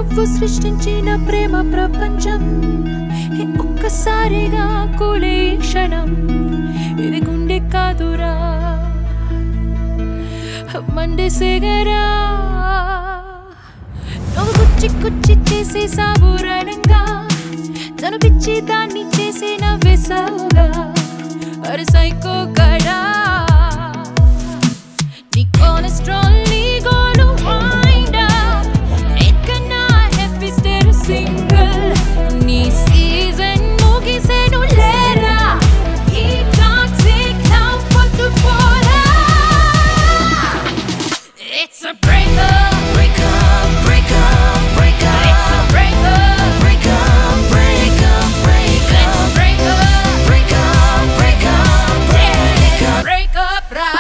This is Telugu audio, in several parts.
నువ్వు సృష్టించిన ప్రేమ ప్రపంచం ఏ ఒక్కసారిగా కూలే ఈ క్షణం ఇది గుండె కాదురా మండే సేగరా నువ్వు కుచ్చి కుచ్చి చేసే సాబురణంగా తను పిచ్చి దాన్ని చేసే నవ్వేసావుగా అరే సైకో గడా నీ కొలెస్ట్రాల్ నీ గోలు వైండా ఎక్కన్నా హ్యాపీ స్టేర్ సింగిల్ నీ సీజన్ ముగిసేను లేరా ఈ టాక్సిక్ లవ్ పొద్దు పోరా It's a breakup Breakup, breakup, breakup, It's a breakup breakup, breakup, breakup, Let's break up breakup, breakup, Yeah, breakup. break up ra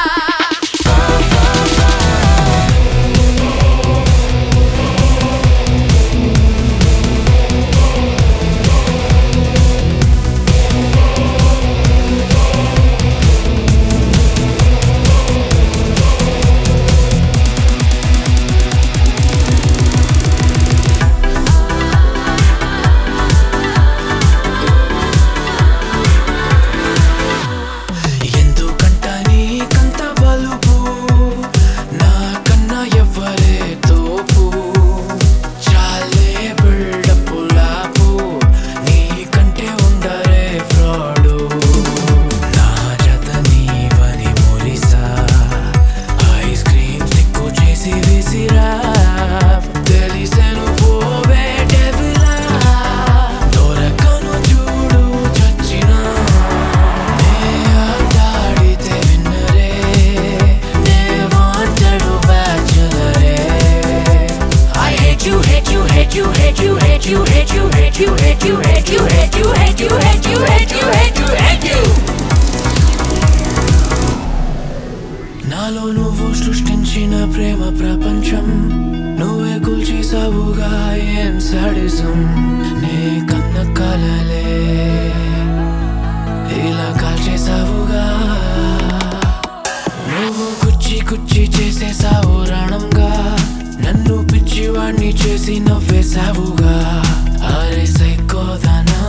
ఎందుకంట నీకంత బలుపు నాకన్నా ఎవ్వరే తోపు చాలే బిల్డప్ లాపు నీకంటే ఉందరే ఫ్రాడు నా జత నీవని మురిసా ఐస్ క్రీమ్ సిక్కు చేసి విసిరా తెలిసెను పోవే డెవిలా దొరకను చూడు చచ్చినా నే ఆటాడితే విన్నరే నే వాంటెడు బ్యాచులరే I hate you, hate you, hate you, hate you, hate you, hate you, hate you, hate you, hate you, hate you, hate you, hate you, hate you, hate you, hate you. నాలో నువ్వు సృష్టించిన ప్రేమ ప్రపంచం నువ్వే కూల్చేసావుగా ఏం సాడిజం నే కన్న కలలే ఇలా కాల్చేసావుగా నువ్వు కుచ్చి కుచ్చి చేసేసావు రాణంగా నన్ను పిచ్చివాణ్ణి చేసి నవ్వేసావుగా అరే సైకోదనా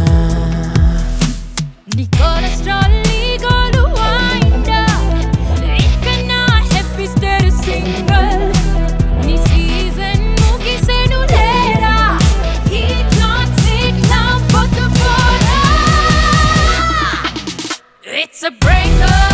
నీ కొలెస్ట్రాల్ నీ గోలు వైండా ఎక్కన్నా హ్యాపీ స్టేర్ సింగిల్ నీ సీజన్ ముగిసేను లేరా ఈ టాక్సిక్ లవ్ పొద్దు పోరా It's a breakup